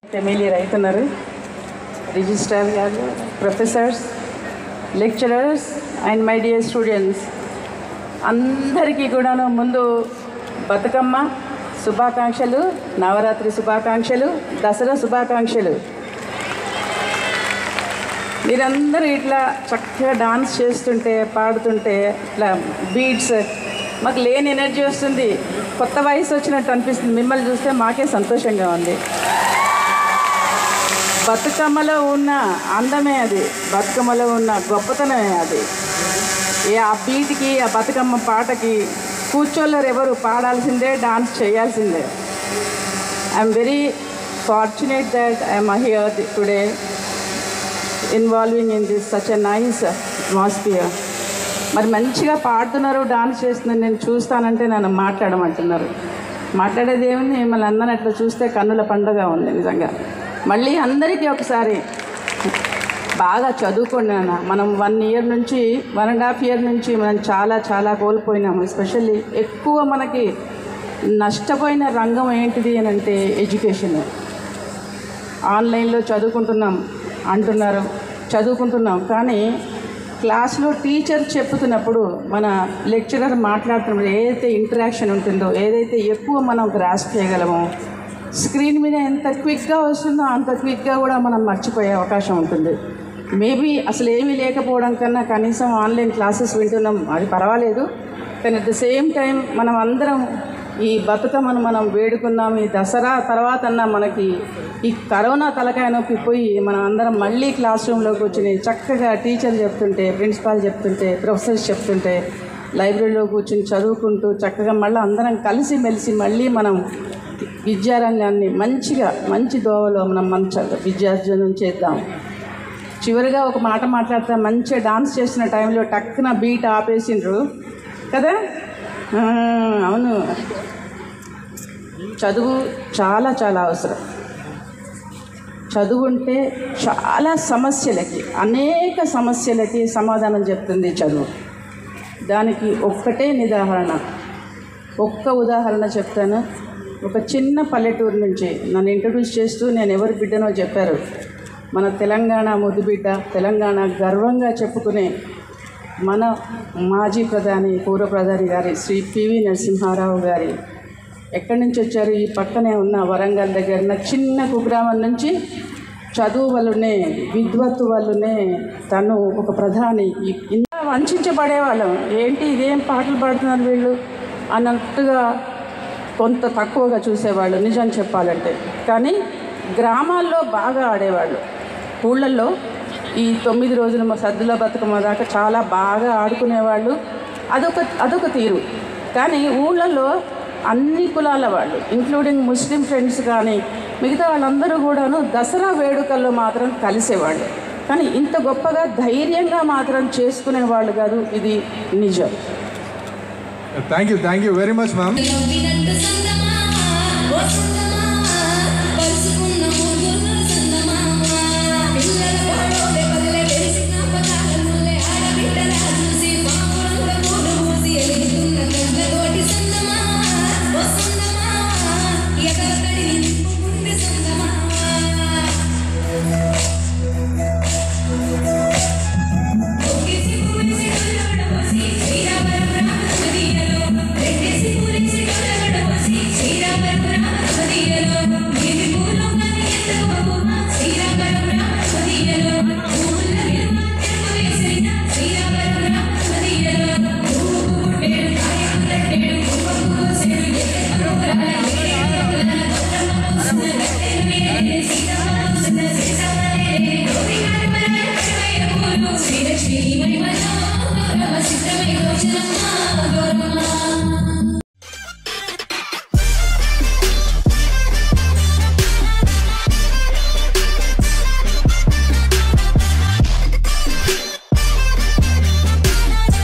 MLA రైతున్నారు registrar గారు professors lecturers and my dear students అందరికీ కూడాను ముందు బతుకమ్మ శుభాకాంక్షలు నవరాత్రి శుభాకాంక్షలు దసరా శుభాకాంక్షలు మీరందరూ ఇట్లా చక్కగా డాన్స్ చేస్తుంటే పాడుతుంటే ఇట్లా బీట్స్ మాకు లేని ఎనర్జీ వస్తుంది కొత్త వయసు వచ్చినట్టు అనిపిస్తుంది మిమ్మల్ని చూస్తే మాకే సంతోషంగా ఉంది బతుకమ్మలో ఉన్న అందమే అది బతుకమ్మలో ఉన్న గొప్పతనమే అది ఏ ఆ బీట్కి ఆ బతుకమ్మ పాటకి కూర్చోలేరు ఎవరు పాడాల్సిందే డాన్స్ చేయాల్సిందే I'm very fortunate that I'm here today involving in this such a nice atmosphere మరి మంచిగా పాడుతున్నారు డాన్స్ చేస్తున్నారు నేను చూస్తానంటే నన్ను మాట్లాడమంటున్నారు మాట్లాడేది ఏముంది మిమ్మల్ని అందరిని అట్లా చూస్తే కన్నుల పండుగ ఉంది నిజంగా మళ్ళీ అందరికీ ఒకసారి బాగా చదువుకోండి నాన్న మనం వన్ ఇయర్ నుంచి వన్ అండ్ హాఫ్ ఇయర్ నుంచి మనం చాలా చాలా కోల్పోయినాము ఎస్పెషల్లీ ఎక్కువ మనకి నష్టపోయిన రంగం ఏంటిది అని అంటే ఎడ్యుకేషన్ ఆన్లైన్లో చదువుకుంటున్నాం అంటున్నారు చదువుకుంటున్నాం కానీ క్లాస్లో టీచర్ చెప్పుతున్నప్పుడు మన లెక్చరర్ మాట్లాడుతున్నప్పుడు ఏదైతే ఇంటరాక్షన్ ఉంటుందో ఏదైతే ఎక్కువ మనం గ్రాస్ చేయగలమో స్క్రీన్ మీద ఎంత క్విక్గా వస్తుందో అంత క్విక్గా కూడా మనం మర్చిపోయే అవకాశం ఉంటుంది మేబీ అసలు ఏమీ లేకపోవడం కన్నా కనీసం ఆన్లైన్ క్లాసెస్ వింటున్నాం అది పర్వాలేదు కానీ అట్ ద సేమ్ టైం మనం అందరం ఈ బతుకమ్మను మనం వేడుకున్నాం ఈ దసరా తర్వాత అన్న మనకి ఈ కరోనా తలకాయ నొప్పి పోయి మనం అందరం మళ్ళీ క్లాస్ రూమ్లోకి వచ్చి చక్కగా టీచర్ చెప్తుంటే ప్రిన్సిపాల్ చెప్తుంటే ప్రొఫెసర్స్ చెప్తుంటే లైబ్రరీలో కూర్చుని చదువుకుంటూ చక్కగా మళ్ళీ అందరం కలిసి మెలిసి మళ్ళీ మనం విద్యారంగాన్ని మంచిగా మంచి దోవలో మనం మంచి విద్యార్జనం చేద్దాం చివరిగా ఒక మాట మాట్లాడతా మంచిగా డాన్స్ చేసిన టైంలో టక్కున బీట్ ఆపేసిండ్రు కదా ఆ, అవును చదువు చాలా చాలా అవసరం చదువు ఉంటే చాలా సమస్యలకి అనేక సమస్యలకి సమాధానం చెప్తుంది చదువు దానికి ఒక్కటే నిదాహరణ ఒక్క ఉదాహరణ చెప్తాను ఒక చిన్న పల్లెటూరు నుంచి నన్ను ఇంట్రడ్యూస్ చేస్తూ నేను ఎవరి బిడ్డనో చెప్పారు మన తెలంగాణ ముద్దుబిడ్డ తెలంగాణ గర్వంగా చెప్పుకునే మన మాజీ ప్రధాని పూర్వ ప్రధాని గారి శ్రీ పివి నరసింహారావు గారి ఎక్కడి నుంచి వచ్చారు ఈ పక్కనే ఉన్న వరంగల్ దగ్గర ఉన్న చిన్న కుగ్రామం నుంచి చదువు వల్లనే విద్వత్తు వల్లనే తను ఒక ప్రధాని ఈ- ఇంత వంచబడేవాళ్ళం ఏంటి ఇదేం పాటలు పాడుతున్నారు వీళ్ళు అన్నట్టుగా కొంత తక్కువగా చూసేవాళ్ళు నిజం చెప్పాలంటే కానీ గ్రామాల్లో బాగా ఆడేవాళ్ళు ఊళ్ళల్లో ఈ తొమ్మిది రోజుల మా సద్దుల బతుకమ్మ దాకా చాలా బాగా ఆడుకునేవాళ్ళు అదొక అదొక తీరు కానీ ఊళ్ళల్లో అన్ని కులాల వాళ్ళు ఇంక్లూడింగ్ ముస్లిం ఫ్రెండ్స్ కానీ మిగతా వాళ్ళందరూ కూడాను దసరా వేడుకల్లో మాత్రం కలిసేవాళ్ళు కానీ ఇంత గొప్పగా ధైర్యంగా మాత్రం చేసుకునే వాళ్ళు కాదు ఇది నిజం thank you thank you very much ma'am నవ్వినట్టు సందమామ, ఓ సందమామ, పరుచుకున్న ముగ్గురు సందమామ. పిల్లల గొడవలే పగలే వెలిసిన పగాలములే ఆడబిడ్డలా చూసి పావురంగ మూడు మూసి ఎలుగుతున్న కళ్ళతోటి సందమామ, ఓ సందమామ, ఎగరతడి నింపుకుంది సందమామ. ఒకేసి పూరేసి డొల్లగడవసి, శ్రీరామరం రామచంద్రియలో. రెండేసి పూరేసి డొల్లగడవసి, శ్రీరామరం రామచంద్రియలో. నీవి పూర్వంగానే ఎత్తుకోకుమా, శ్రీరామరం రామచంద్రియలో. పూల విలువ తెరువేసిన శ్రీరామరం రామచంద్రియలో. పువ్వు పుట్టేడు, కాయకు తట్టేడు, పువ్వు కోసేడు, ఎక్కడో రాలే, ఏడేడు గొల్లమ్మ కూసిన గట్టెలు వేరే, సీతమ్మ కూసిన సీసమ్మలే, గోపికాని మన లక్ష్మయ్య పూలు, శ్రీలక్ష్మి మహిమలో, గౌరవ సిద్ధమై గోచరమ్మ.